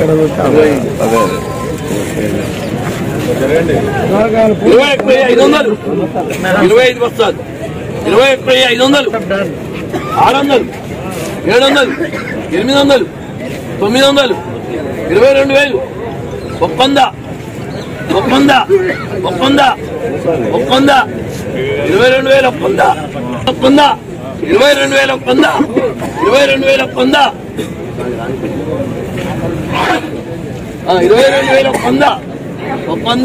ఇరవై ఒక్క వెయ్యి ఐదు వందలు ఇరవై ఐదు బస్తాలు ఇరవై ఒక్క వెయ్యి ఐదు వందలు ఆరు వందలు ఏడు వందలు ఎనిమిది వందలు తొమ్మిది వందలు ఇరవై రెండు వేలు ఒప్పంద ఒప్పంద ఒప్పంద ఒప్పంద ఇరవై రెండు వేల ఒప్పంద ఒప్పంద ఇరవై రెండు వేల ఒప్పంద ఇరవై రెండు వేల ఒప్పంద ఆ, ఇరవై రెండు వేల ఒప్పంద ఒప్పంద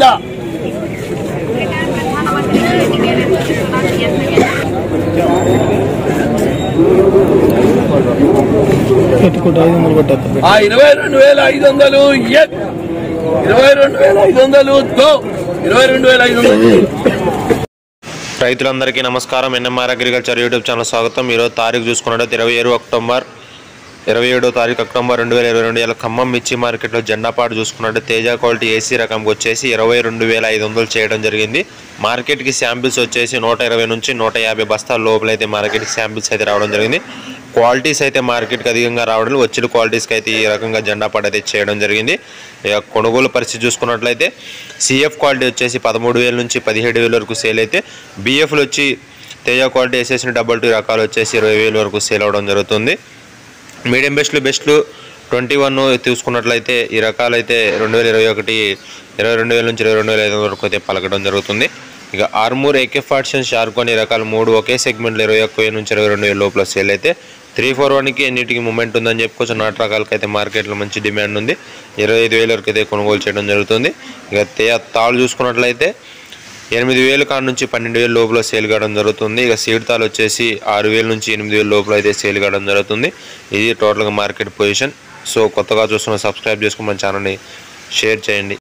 పెట్టుకుంటే ఐదు వందలు పట్టేస్తా ఆ ఇరవై రెండు వేల ఐదు వందలు ఎక్ ఇరవై రెండు వేల ఐదు వందలు దో ఇరవై రెండు వేల ఐదు వందలు రైతులందరికీ నమస్కారం ఎన్ఎంఆర్ అగ్రికల్చర్ యూట్యూబ్ ఛానల్ స్వాగతం ఈరోజు తారీఖు చూసుకున్నట్టు ఇరవై ఏడు అక్టోబర్ ఇరవై ఏడో తారీఖు అక్టోబర్ రెండు వేల ఇరవై రెండు వేల ఖమ్మం మిర్చి మార్కెట్లో జెండాపాటు చూసుకున్నట్టు తేజ క్వాలిటీ ఏసీ రకంకి వచ్చేసి ఇరవై రెండు వేల ఐదు వందలు చేయడం జరిగింది మార్కెట్కి శాంపిల్స్ వచ్చేసి నూట ఇరవై నుంచి నూట యాభై బస్తాల లోపల అయితే మార్కెట్కి శాంపిల్స్ అయితే రావడం జరిగింది క్వాలిటీస్ అయితే మార్కెట్కి అధికంగా రావడం వచ్చిన క్వాలిటీస్కి అయితే ఈ రకంగా జెండా పాట అయితే చేయడం జరిగింది ఇక కొనుగోలు పరిస్థితి చూసుకున్నట్లయితే సిఎఫ్ క్వాలిటీ వచ్చేసి పదమూడు వేల నుంచి పదిహేడు వేల వరకు సేల్ అయితే బిఎఫ్లు వచ్చి తేజ క్వాలిటీ వేసేసిన డబల్ టూ రకాలు వచ్చేసి ఇరవై వేల వరకు సేల్ అవడం జరుగుతుంది మీడియం బెస్ట్లు బెస్ట్లు ట్వంటీ వన్ తీసుకున్నట్లయితే ఈ రకాలైతే రెండు వేల ఇరవై ఒకటి ఇరవై రెండు వేల నుంచి ఇరవై రెండు వేల ఐదు వందల వరకు అయితే పలకడం జరుగుతుంది ఇక ఆర్మూర్ ఏకే ఫార్షన్ షార్క్ అనే రకాలు మూడు ఒకే సెగ్మెంట్లో ఇరవై ఒక్క వేల నుంచి ఇరవై రెండు వేల లోపల సేల్ అయితే త్రీ ఫోర్ వన్కి ఎన్నిటికి మూమెంట్ ఉందని చెప్పుకోవచ్చు నాటు రకాలకి అయితే మార్కెట్లో మంచి డిమాండ్ ఉంది ఇరవై ఐదు వేల వరకు అయితే కొనుగోలు చేయడం జరుగుతుంది ఇక తే తాళ్ళు చూసుకున్నట్లయితే ఎనిమిది వేలు కాడ నుంచి పన్నెండు వేల లోపల సేల్ కావడం జరుగుతుంది ఇక సీడ్ తాలు వచ్చేసి ఆరు వేల నుంచి ఎనిమిది వేల లోపల అయితే సేల్ కావడం జరుగుతుంది ఇది టోటల్గా మార్కెట్ పొజిషన్ సో కొత్తగా చూస్తున్న సబ్స్క్రైబ్ చేసుకుని మన ఛానల్ని షేర్ చేయండి